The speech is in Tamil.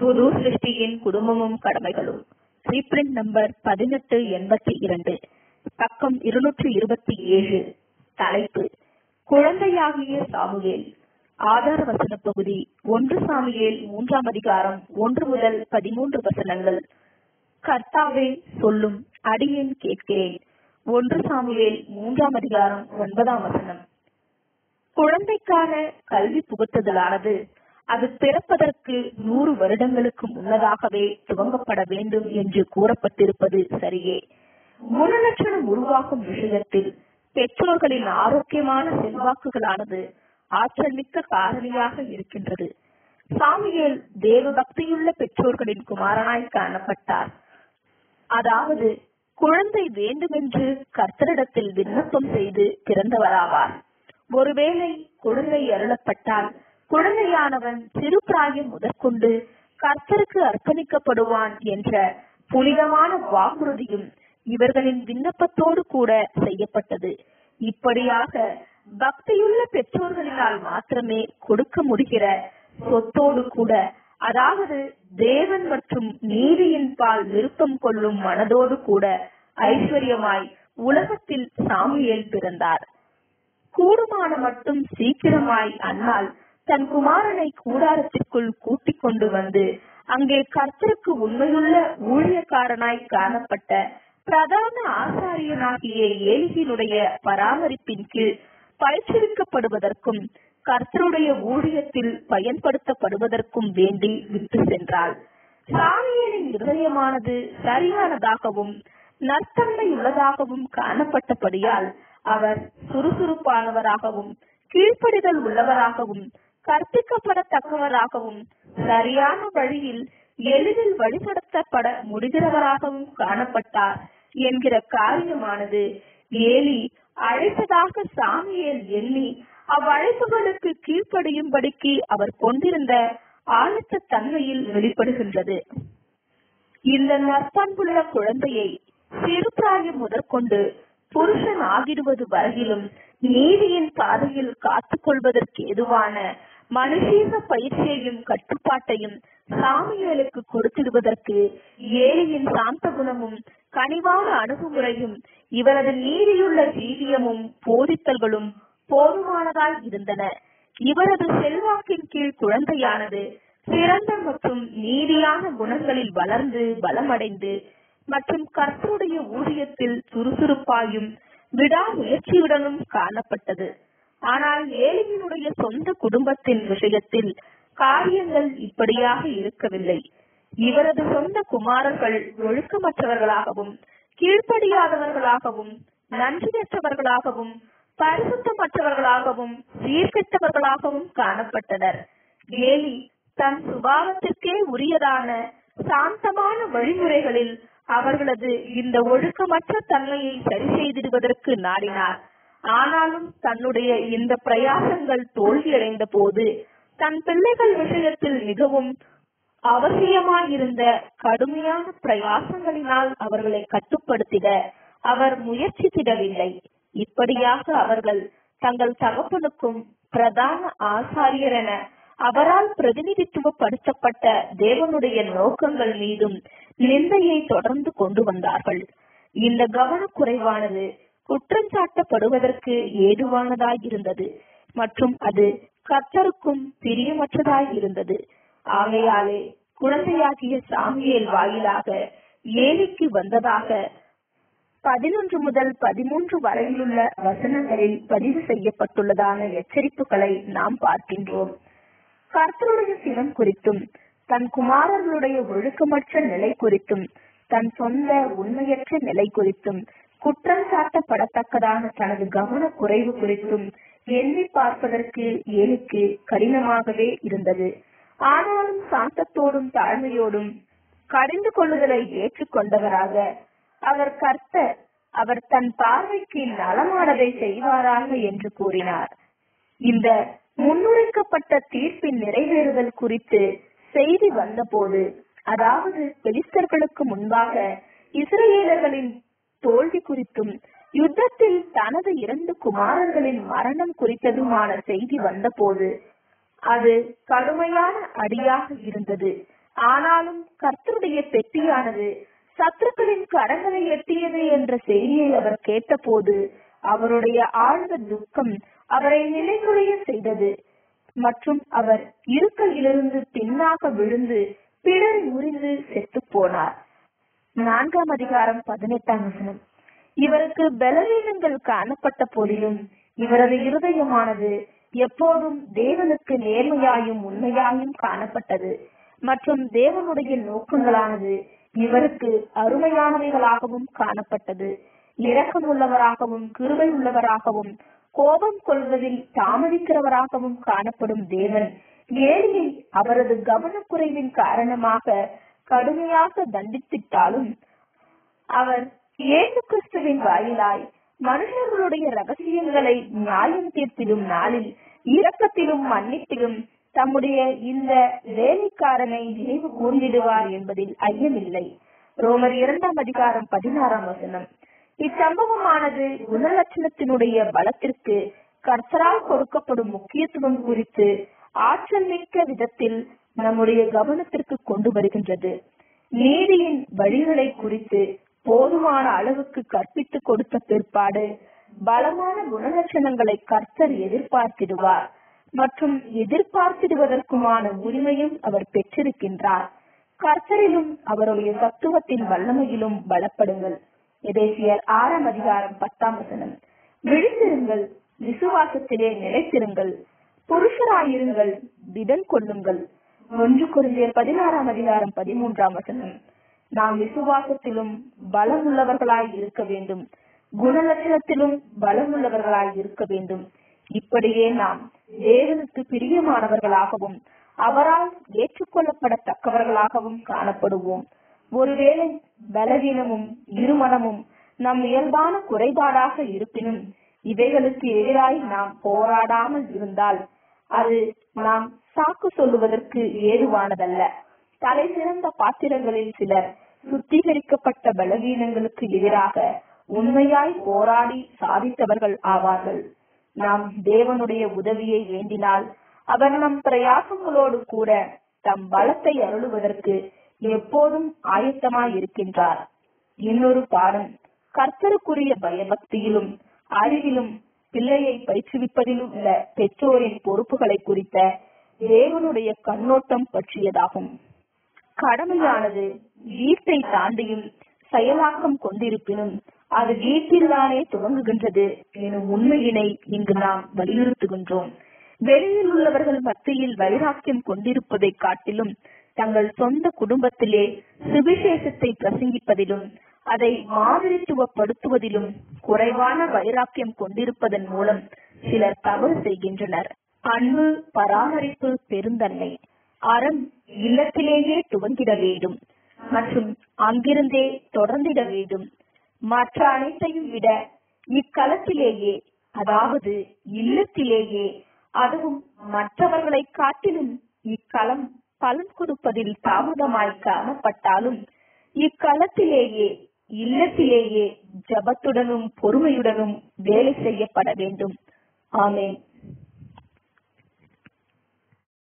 புது சிருஷ்டியின் குடும்பமும் கடமைகளும் ரீப்ரிண்ட் நம்பர் பதினெட்டு எண்பத்தி இரண்டு பக்கம் இருநூற்றி இருபத்தி ஏழு தலைப்பு குழந்தையாகிய சாமுவேல் ஆதார வசன பகுதி ஒன்று சாமுவேல் மூன்றாம் அதிகாரம் ஒன்று முதல் பதிமூன்று வசனங்கள் கர்த்தாவே சொல்லும் அடியேன் கேட்கிறேன் ஒன்று சாமுவேல் மூன்றாம் அதிகாரம் ஒன்பதாம் வசனம் குழந்தைக்கான கல்வி புகுத்துதலானது அது பிறப்பதற்கு நூறு வருடங்களுக்கு முன்னதாகவே துவங்கப்பட வேண்டும் என்று கூறப்பட்டிருப்பது சரியே குணலட்சணம் உருவாக்கும் விஷயத்தில் பெற்றோர்களின் ஆரோக்கியமான செல்வாக்குகளானது ஆற்றல் மிக்க காரணியாக இருக்கின்றது சாமியல் தேவ பக்தியுள்ள பெற்றோர்களின் குமாரனாய் காணப்பட்டார் அதாவது குழந்தை வேண்டுமென்று கர்த்தரிடத்தில் விண்ணப்பம் செய்து பிறந்தவராவார் ஒருவேளை குழந்தை அருளப்பட்டால் குழந்தையானவன் சிறு பிராயம் முதற்கொண்டு கர்த்தருக்கு அர்ப்பணிக்கப்படுவான் என்ற புனிதமான வாக்குறுதியும் இவர்களின் விண்ணப்பத்தோடு கூட செய்யப்பட்டது இப்படியாக பக்தியுள்ள பெற்றோர்களினால் மாத்திரமே கொடுக்க முடிகிற சொத்தோடு கூட அதாவது தேவன் மற்றும் நீதியின் பால் விருப்பம் கொள்ளும் மனதோடு கூட ஐஸ்வர்யமாய் உலகத்தில் சாமியேல் பிறந்தார் கூடுமான மட்டும் சீக்கிரமாய் அன்னால் தன் குமாரனை கூடாரத்திற்குள் கூட்டிக் கொண்டு வந்து அங்கே கர்த்தருக்கு உண்மையுள்ள ஊழியக்காரனாய் காணப்பட்ட பிரதான ஆசாரியனாகிய ஏலிகினுடைய பராமரிப்பின் கீழ் பயிற்றுவிக்கப்படுவதற்கும் கர்த்தருடைய ஊழியத்தில் பயன்படுத்தப்படுவதற்கும் வேண்டி விட்டு சென்றாள் சாமியனின் இருதயமானது சரியானதாகவும் நற்தன்மை உள்ளதாகவும் காணப்பட்டபடியால் அவர் சுறுசுறுப்பானவராகவும் கீழ்ப்படிதல் உள்ளவராகவும் கற்பிக்கப்படத்தக்கவராகவும் சரியான வழியில் எளிதில் வழிநடத்தப்பட முடிகிறவராகவும் காணப்பட்டார் என்கிற காரியமானது ஏலி அழைத்ததாக சாமியேல் எண்ணி அவ்வழைப்புகளுக்கு கீழ்ப்படியும்படிக்கு அவர் கொண்டிருந்த ஆழ்த்த தன்மையில் வெளிப்படுகின்றது இந்த நற்பண்புள்ள குழந்தையை சிறுபிராயம் முதற்கொண்டு புருஷன் ஆகிடுவது வரையிலும் நீதியின் பாதையில் காத்துக் கொள்வதற்கு எதுவான மனுஷீக பயிற்சியையும் கட்டுப்பாட்டையும் சாமியலுக்கு கொடுத்திடுவதற்கு ஏழையின் சாந்த குணமும் கனிவான அணுகுமுறையும் இவரது நீதியுள்ள ஜீவியமும் போதித்தல்களும் போதுமானதாய் இருந்தன இவரது செல்வாக்கின் கீழ் குழந்தையானது சிறந்த மற்றும் நீதியான குணங்களில் வளர்ந்து பலமடைந்து மற்றும் கர்த்தருடைய ஊழியத்தில் சுறுசுறுப்பாயும் விடாமுயற்சியுடனும் காணப்பட்டது ஆனால் ஏழையினுடைய சொந்த குடும்பத்தின் விஷயத்தில் காரியங்கள் இப்படியாக இருக்கவில்லை இவரது சொந்த குமாரர்கள் ஒழுக்கமற்றவர்களாகவும் கீழ்ப்படியாதவர்களாகவும் நன்றியற்றவர்களாகவும் பரிசுத்தமற்றவர்களாகவும் சீர்கெட்டவர்களாகவும் காணப்பட்டனர் ஏலி தன் சுபாவத்திற்கே உரியதான சாந்தமான வழிமுறைகளில் அவர்களது இந்த ஒழுக்கமற்ற தன்மையை சரி செய்திடுவதற்கு நாடினார் ஆனாலும் தன்னுடைய இந்த பிரயாசங்கள் தோல்வியடைந்த போது தன் பிள்ளைகள் விஷயத்தில் மிகவும் அவசியமாயிருந்த கடுமையான பிரயாசங்களினால் அவர்களை கட்டுப்படுத்திட அவர் முயற்சித்திடவில்லை இப்படியாக அவர்கள் தங்கள் தகப்பனுக்கும் பிரதான ஆசாரியர் என அவரால் பிரதிநிதித்துவப்படுத்தப்பட்ட தேவனுடைய நோக்கங்கள் மீதும் நிந்தையை தொடர்ந்து கொண்டு வந்தார்கள் இந்த கவனக்குறைவானது குற்றஞ்சாட்டப்படுவதற்கு ஏதுவானதாயிருந்தது மற்றும் அது கர்த்தருக்கும் பிரியமற்றதாய் இருந்தது ஆகையாலே குழந்தையாகிய சாமியல் வாயிலாக ஏலிக்கு வந்ததாக பதினொன்று முதல் பதிமூன்று வரையிலுள்ள வசனங்களில் பதிவு செய்யப்பட்டுள்ளதான எச்சரிப்புகளை நாம் பார்க்கின்றோம் கர்த்தருடைய சினம் குறித்தும் தன் குமாரர்களுடைய ஒழுக்கமற்ற நிலை குறித்தும் தன் சொந்த உண்மையற்ற நிலை குறித்தும் குற்றம் சாட்டப்படத்தக்கதான தனது கவன குறைவு குறித்தும் எண்ணி பார்ப்பதற்கு ஏனுக்கு கடினமாகவே இருந்தது ஆனாலும் சாந்தத்தோடும் தாழ்மையோடும் கடிந்து கொள்ளுதலை ஏற்றுக்கொண்டவராக அவர் கர்த்தர் அவர் தன் பார்வைக்கு நலமானதை செய்வாராக என்று கூறினார் இந்த முன்னுரைக்கப்பட்ட தீர்ப்பின் நிறைவேறுதல் குறித்து செய்தி வந்தபோது அதாவது பெலிஸ்தர்களுக்கு முன்பாக இஸ்ரேலர்களின் தோல்வி குறித்தும் யுத்தத்தில் தனது இரண்டு குமாரர்களின் மரணம் குறித்ததுமான செய்தி வந்தபோது அது கடுமையான அடியாக இருந்தது ஆனாலும் கர்த்தருடைய பெட்டியானது சத்துருக்களின் கரங்களை எட்டியது என்ற செய்தியை அவர் கேட்டபோது அவருடைய ஆழ்ந்த துக்கம் அவரை நிலைகுலைய செய்தது மற்றும் அவர் இருக்கையிலிருந்து பின்னாக விழுந்து பிடரி முறிந்து செத்து போனார் நான்காம் அதிகாரம் பதினெட்டாம் வசனம் இவருக்கு பலவீனங்கள் காணப்பட்ட போதிலும் இவரது இருதயமானது எப்போதும் தேவனுக்கு நேர்மையாயும் உண்மையாயும் காணப்பட்டது மற்றும் தேவனுடைய நோக்கங்களானது இவருக்கு அருமையானவைகளாகவும் காணப்பட்டது இரக்கமுள்ளவராகவும் கிருபை உள்ளவராகவும் கோபம் கொள்வதில் தாமதிக்கிறவராகவும் காணப்படும் தேவன் ஏழையை அவரது கவனக்குறைவின் காரணமாக கடுமையாக தண்டித்திட்டாலும் அவர் இயேசு கிறிஸ்துவின் வாயிலாய் மனுஷர்களுடைய ரகசியங்களை நியாயம் தீர்த்திடும் நாளில் இரக்கத்திலும் மன்னிப்பிலும் தம்முடைய இந்த வேலைக்காரனை நினைவு கூர்ந்திடுவார் என்பதில் ஐயமில்லை ரோமர் இரண்டாம் அதிகாரம் பதினாறாம் வசனம் இச்சம்பவமானது குணலட்சணத்தினுடைய பலத்திற்கு கர்த்தரால் கொடுக்கப்படும் முக்கியத்துவம் குறித்து ஆற்றல் மிக்க விதத்தில் நம்முடைய கவனத்திற்கு கொண்டு வருகின்றது நீதியின் வழிகளை குறித்து போதுமான அளவுக்கு கற்பித்து கொடுத்த பிற்பாடு பலமான குணலட்சணங்களை கர்த்தர் எதிர்பார்த்திடுவார் மற்றும் எதிர்பார்த்திடுவதற்குமான உரிமையும் அவர் பெற்றிருக்கின்றார் கர்த்தரிலும் அவருடைய தத்துவத்தின் வல்லமையிலும் பலப்படுங்கள் எதேசியர் ஆறாம் அதிகாரம் பத்தாம் வசனம் விழித்திருங்கள் விசுவாசத்திலே நிலைத்திருங்கள் புருஷராயிருங்கள் திடன் கொள்ளுங்கள் ஒன்று குருந்தியர் பதினாறாம் அதிகாரம் பதிமூன்றாம் வசனம் நாம் விசுவாசத்திலும் பலம் உள்ளவர்களாய் இருக்க வேண்டும் குணலட்சணத்திலும் பலம் உள்ளவர்களாய் இருக்க வேண்டும் இப்படியே நாம் தேவனுக்கு பிரியமானவர்களாகவும் அவரால் ஏற்றுக்கொள்ளப்படத்தக்கவர்களாகவும் காணப்படுவோம் ஒருவேளை பலவீனமும் இருமனமும் நம் இயல்பான குறைபாடாக இருப்பினும் இவைகளுக்கு எதிராய் நாம் போராடாமல் இருந்தால் அது நாம் சாக்கு சொல்லுவதற்கு ஏதுவானதல்ல தலை சிறந்த பாத்திரங்களில் சிலர் சுத்திகரிக்கப்பட்ட பலவீனங்களுக்கு எதிராக உண்மையாய் போராடி சாதித்தவர்கள் ஆவார்கள் நாம் தேவனுடைய உதவியை வேண்டினால் அவர் நம் பிரயாசங்களோடு கூட தம் பலத்தை அருளுவதற்கு எப்போதும் ஆயத்தமாய் இருக்கின்றார் இன்னொரு பாடம் கர்த்தருக்குரிய பயபக்தியிலும் அறிவிலும் பிள்ளையை பயிற்றுவிப்பதிலும் உள்ள பெற்றோரின் பொறுப்புகளை குறித்த தேவனுடைய கண்ணோட்டம் பற்றியதாகும் கடமையானது வீட்டை தாண்டியும் செயலாக்கம் கொண்டிருப்பினும் அது வீட்டில்தானே துவங்குகின்றது எனும் உண்மையினை இங்கு நாம் வலியுறுத்துகின்றோம் வெளியில் உள்ளவர்கள் மத்தியில் வைராக்கியம் கொண்டிருப்பதை காட்டிலும் தங்கள் சொந்த குடும்பத்திலே சுவிசேஷத்தை பிரசங்கிப்பதிலும் அதை மாதிரித்துவப்படுத்துவதிலும் குறைவான வைராக்கியம் கொண்டிருப்பதன் மூலம் சிலர் தவறு செய்கின்றனர் அன்பு பராமரிப்பு பெருந்தன்மை அறம் இல்லத்திலேயே துவங்கிட வேண்டும் மற்றும் அங்கிருந்தே தொடர்ந்திட வேண்டும் மற்ற அனைத்தையும் விட இக்களத்திலேயே அதாவது இல்லத்திலேயே அதுவும் மற்றவர்களை காட்டிலும் இக்களம் பலன் கொடுப்பதில் தாமதமாய் காணப்பட்டாலும் இக்களத்திலேயே இல்லத்திலேயே ஜபத்துடனும் பொறுமையுடனும் வேலை செய்யப்பட வேண்டும் ஆமேன்